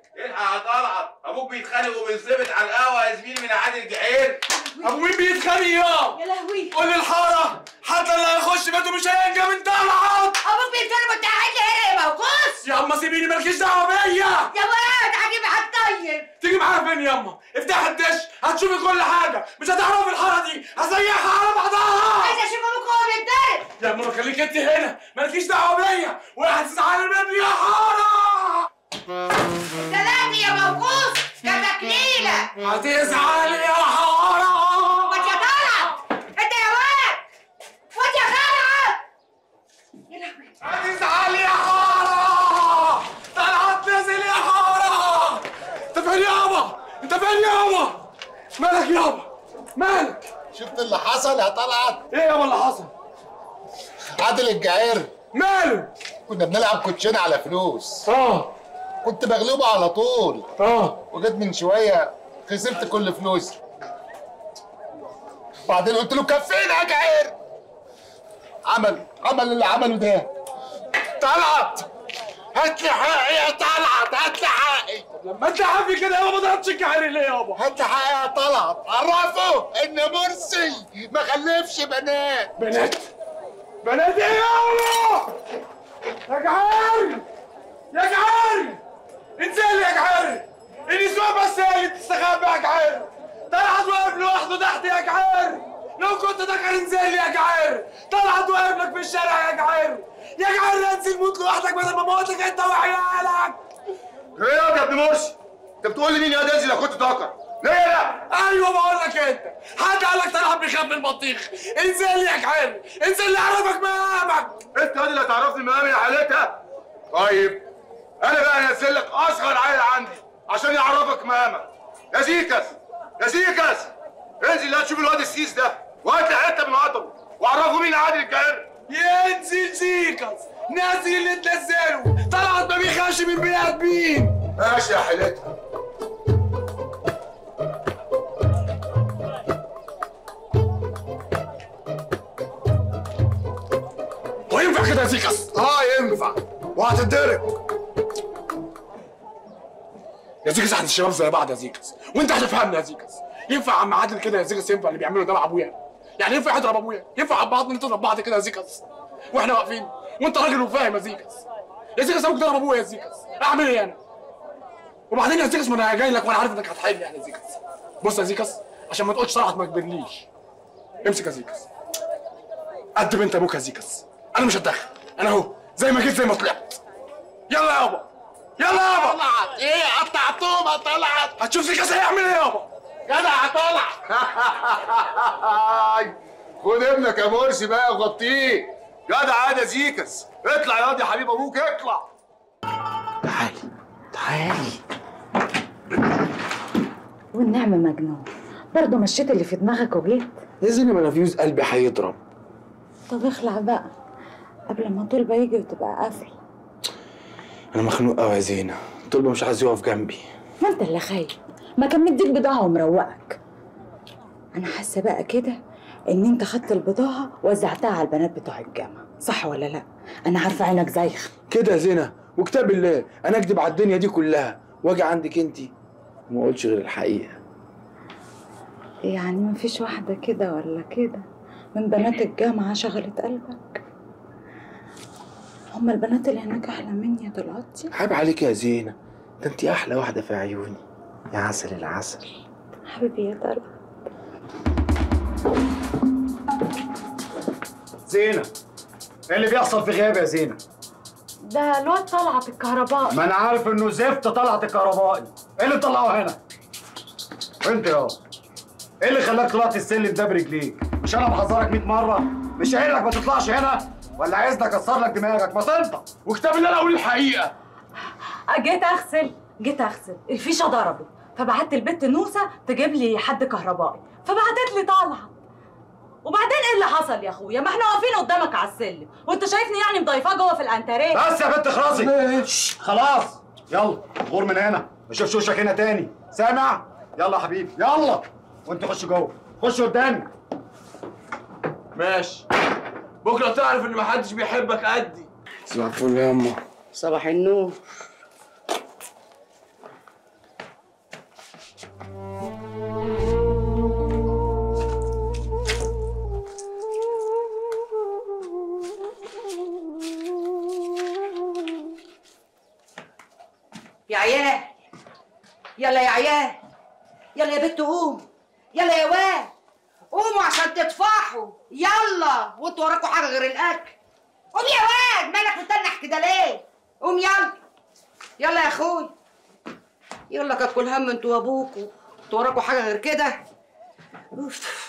الحق يا طلعت ابوك بيتخانق وبينصبت على القهوه يا زميلي من عادل الجعير ابو مين بيتخانق يا يا لهوي قول للحاره حتى اللي هيخش بيته مش هينجى من طلعت ابوك بيتكلم وانت قاعد لي هنا يا موقوس يا اما سيبيني مالكيش دعوه بيا يا ولد عجيب هتطير تيجي معايا فين ياما افتح الدش هتشوفي كل حاجه مش هتعرفي الحاره دي هزيحها على بعضها عايز اشوف ابوك وهو بيتضرب يا اما خليك انت هنا مالكيش دعوه بيا واحد تزعلي مني يا حاره سلامي يا موقوس يا تكليله هتزعلي يا حاره واد يا طلعت انت يا ولد واد يا طلعت يا لهوي هتزعلي يا حاره طلعت نازل يا حاره انت فين يابا انت فين يابا مالك يابا مالك شفت اللي حصل يا طلعت ايه يابا اللي حصل عادل الجعير ماله كنا بنلعب كوتشينه على فلوس اه كنت بغلبه على طول اه وجيت من شويه خسرت كل فلوسي بعدين قلت له كفينا يا جعير عمل عمل اللي عمله ده طلعت هات لي حقي يا طلعت هات لي حقي لما انت حافي كده يابا ما ضربتش الجعير ليه يابا هات لي حقي يا طلعت عرفه ان مرسي ما خلفش بنات بنات بنات ايه يابا يا جعير يا جعير انزل يا جعير النسوان بس هي اللي تستخبى يا جعير طلعت واقف لوحده تحت يا جعير لو كنت ذكر انزل يا جعير طلعت واقف لك في الشارع يا جعير يا جعير انزل موت لوحدك بدل ما موتك انت وعيالك ايه يا ابن مرسي انت بتقول لي مين يا دازي لو كنت ذكر ليه لا ايوه بقول لك انت حد قال لك طلعت بيخاف من البطيخ انزل يا جعير انزل اللي يعرفك مقامك انت هذه اللي هتعرفني مقامي يا حالتها طيب انا بقى انزل لك اصغر عيل عندي عشان يعرفك مقامك يا زيكس يا زيكس انزل لا تشوف الواد السيس ده وهات لي حته من عضله وعرفه مين عادل الجعير ينزل زيكس نازل اللي تنزله طلعت ما بيخافش من بني ادمين ماشي يا حالتها وينفع كده يا زيكس اه ينفع وهتتضرب يا زيكس احنا الشباب زي بعض يا زيكس وانت هتفهمني يا زيكس ينفع عم عادل كده يا زيكس ينفع اللي بيعمله ده مع ابويا يعني ينفع يضرب ابويا ينفع عم بعض نضرب بعض كده يا زيكس واحنا واقفين وانت راجل وفاهم يا زيكس يا زيكس ابوك ضرب ابويا يا زيكس اعمل ايه انا وبعدين يا زيكس ما انا جاي لك وانا عارف انك هتحل يعني يا زيكس بص يا زيكس عشان ما تقولش طلعت ما كبرليش امسك يا زيكس قد بنت ابوك يا زيكس انا مش هتدخل انا اهو زي ما جيت زي ما طلعت يلا يابا يلا يابا طلعت ايه قطعتهم يا طلعت هتشوف زيكس هيعمل ايه يابا جدع يا طلعت خد ابنك يا مرسي بقى وغطيه جدع عادي يا زيكس اطلع يا واد يا حبيب ابوك اطلع تعالي تعالي والنعمة مجنون برضه مشيت اللي في دماغك وجيت يا زينب انا فيوز قلبي هيضرب طب اخلع بقى قبل ما طلبة يجي وتبقى قافل انا مخنوق قوي يا زينة طلبة مش عايز يقف جنبي ما انت اللي خايف ما كان مديك بضاعة ومروقك انا حاسة بقى كده ان انت خدت البضاعة وزعتها على البنات بتوع الجامعة صح ولا لا انا عارفة عينك زيخ كده يا زينة وكتاب الله انا اكدب على الدنيا دي كلها واجي عندك انت وما اقولش غير الحقيقة يعني مفيش واحدة كده ولا كده من بنات الجامعة شغلت قلبك هما البنات اللي هناك أحلى مني يا طلعتي عيب عليك يا زينة ده انت احلى واحدة في عيوني يا عسل العسل حبيبي يا طلعت زينة ايه اللي بيحصل في غياب يا زينة؟ ده الواد طلعت الكهرباء ما انا عارف انه زفت طلعت الكهربائي ايه اللي طلعه هنا؟ وانت يا ايه اللي خلاك طلعت السلم ده برجليك؟ مش انا بحذرك 100 مرة؟ مش قايل لك ما تطلعش هنا؟ ولا عايزني اكسر لك دماغك؟ ما تنطق وكتاب الله انا اقول الحقيقة جيت اغسل جيت اغسل الفيشه ضربت فبعت البت نوسه تجيب لي حد كهربائي فبعتت لي طالعه وبعدين ايه اللي حصل يا اخويا ما احنا واقفين قدامك على السلم وانت شايفني يعني مضيفاه جوه في الانتريه بس يا بنت خلاصي شش، خلاص يلا غور من هنا ما اشوفش وشك هنا تاني سامع يلا يا حبيبي يلا وانت خش جوه خش قدامي ماشي بكرة تعرف ان محدش بيحبك قدي صباح الفل يا امه صباح النور يا عيال يلا يا عيال يلا يا بنت قوم يلا يا واد قوموا عشان تطفحوا يلا وانتوا وراكوا حاجه غير الاكل قوم يا واد مالك متنح كده ليه قوم يلا يلا يا اخوي يلا كانت كل هم انتوا وابوكوا انتوا وراكوا حاجه غير كده اوف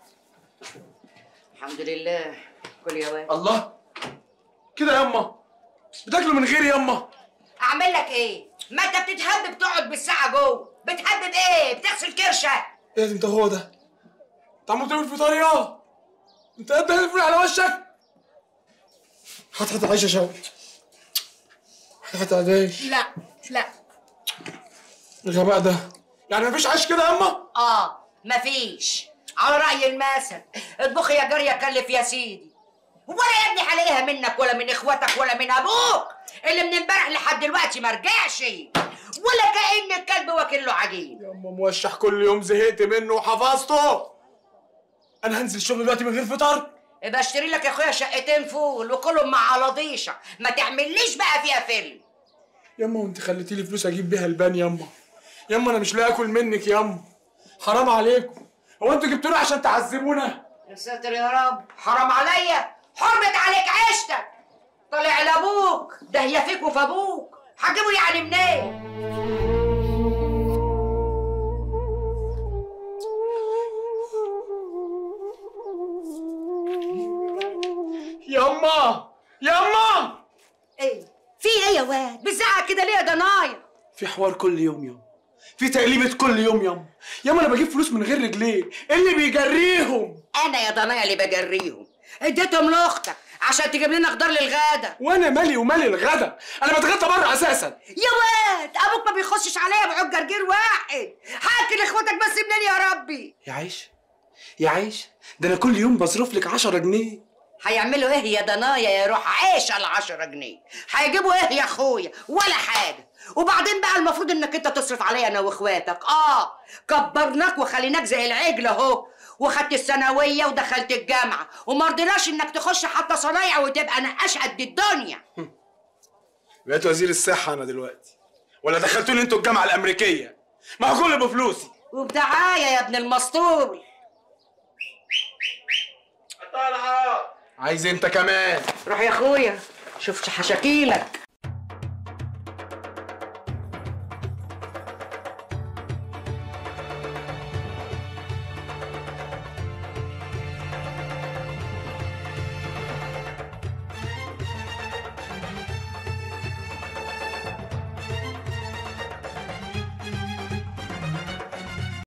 الحمد لله كل يا واد الله كده يما بتاكلوا من غيري يما اعمل لك ايه ما انت بتتهبب تقعد بالساعه جوه بتهبب ايه بتغسل كرشه ايه ده انت هو ده انت عمال تعمل في طريقه انت قد الفول على وشك هات هات عيش يا شوت هات هات عيش لا لا الغباء ده يعني مفيش عيش كده يما اه مفيش على رأي المثل اطبخ يا جارية كلف يا سيدي ولا يا ابني هلاقيها منك ولا من اخواتك ولا من ابوك اللي من امبارح لحد دلوقتي ما رجعش ولا كأن الكلب واكل له عجين يما موشح كل يوم زهقت منه وحفظته انا هنزل الشغل دلوقتي من غير فطار يبقى اشتري لك يا اخويا شقتين فول وكلهم مع لضيشه ما تعمليش بقى فيها فيلم يما وانت خليتي لي فلوس اجيب بيها البان يما يما انا مش لاقي اكل منك يما حرام عليكم هو انتوا جبتونا عشان تعذبونا يا ساتر يا رب حرام عليا حرمت عليك عيشتك طلع لابوك ده هي فيك وفي ابوك هتجيبه يعني منين يما يما ايه في ايه يا واد بتزعق كده ليه يا ضنايا في حوار كل يوم يما في تقليبة كل يوم يما يما انا بجيب فلوس من غير رجلين إيه اللي بيجريهم انا يا ضنايا اللي بجريهم اديتهم لاختك عشان تجيب لنا خضار للغدا وانا مالي ومالي الغدا انا بتغدى بره اساسا يا واد ابوك ما بيخشش عليا بعود جرجير واحد هاكل اخواتك بس منين يا ربي يا عيش يا عيش ده انا كل يوم بصرف لك 10 جنيه هيعملوا ايه يا ضنايا يا روح عيش على 10 جنيه هيجيبوا ايه يا اخويا ولا حاجه وبعدين بقى المفروض انك انت تصرف عليا انا واخواتك اه كبرناك وخليناك زي العجل اهو وخدت الثانويه ودخلت الجامعه وما رضيناش انك تخش حتى صنايع وتبقى نقاش قد الدنيا بقيت وزير الصحة أنا دلوقتي ولا دخلتوني أنتوا الجامعة الأمريكية ما هو كله بفلوسي وبدعايه يا ابن المسطول عايز أنت كمان روح يا اخويا شوف حشاكيلك